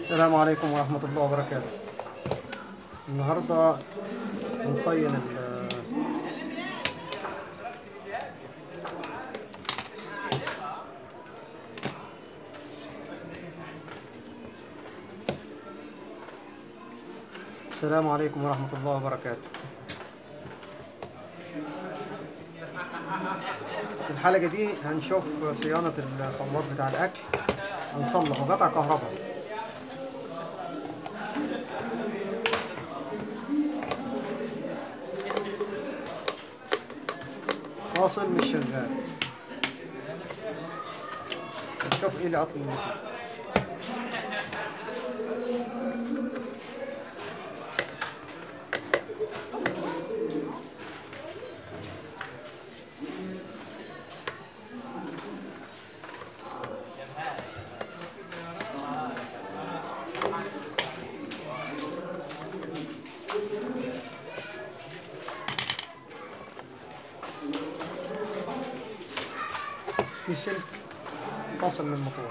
السلام عليكم ورحمة الله وبركاته النهاردة هنصين ال السلام عليكم ورحمة الله وبركاته في الحلقة دي هنشوف صيانة الخلاط بتاع الأكل هنصلحه قطع كهرباء فاصل مش شغال نشوف ايه العطل اللي فيه في سلك فاصل من الموتور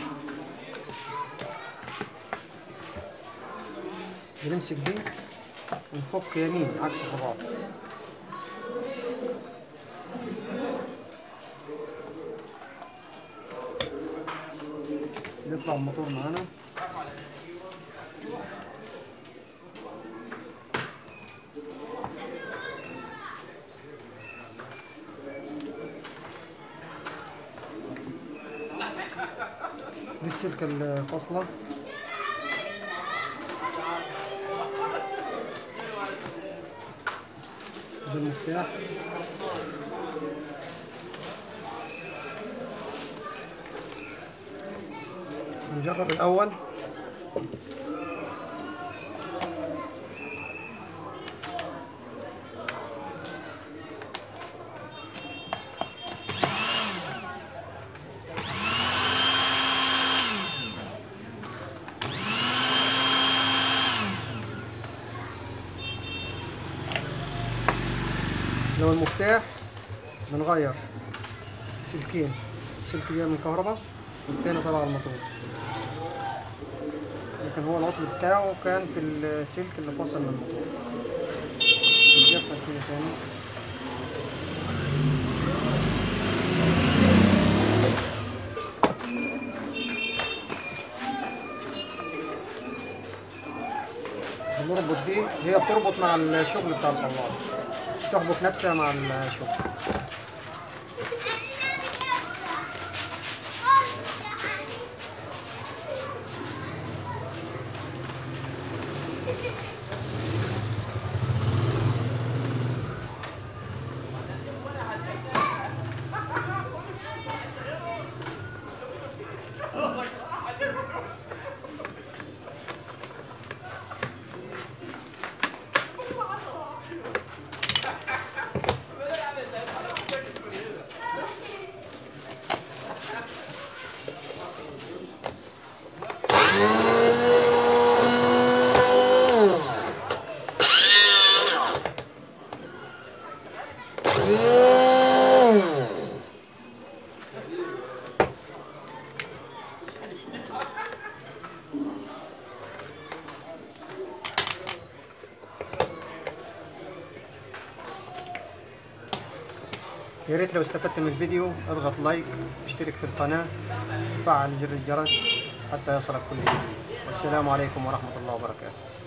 بنمسك دي ونفك يمين عكس الخطوات يطلع الموتور معانا دي السلكة الفاصلة ده المفتاح نجرب الأول لو المفتاح بنغير سلكين سلك جاي من الكهرباء والتاني طالع على الموتور لكن هو العطل بتاعه كان في السلك اللي فاصل من الموتور بيحصل كده تاني بنربط دي هي بتربط مع الشغل بتاع الخلاط تحبك نفسها مع الشغل يا ريت لو استفدت من الفيديو اضغط لايك واشترك في القناة وفعل زر الجرس حتى يصلك كل جديد والسلام عليكم ورحمة الله وبركاته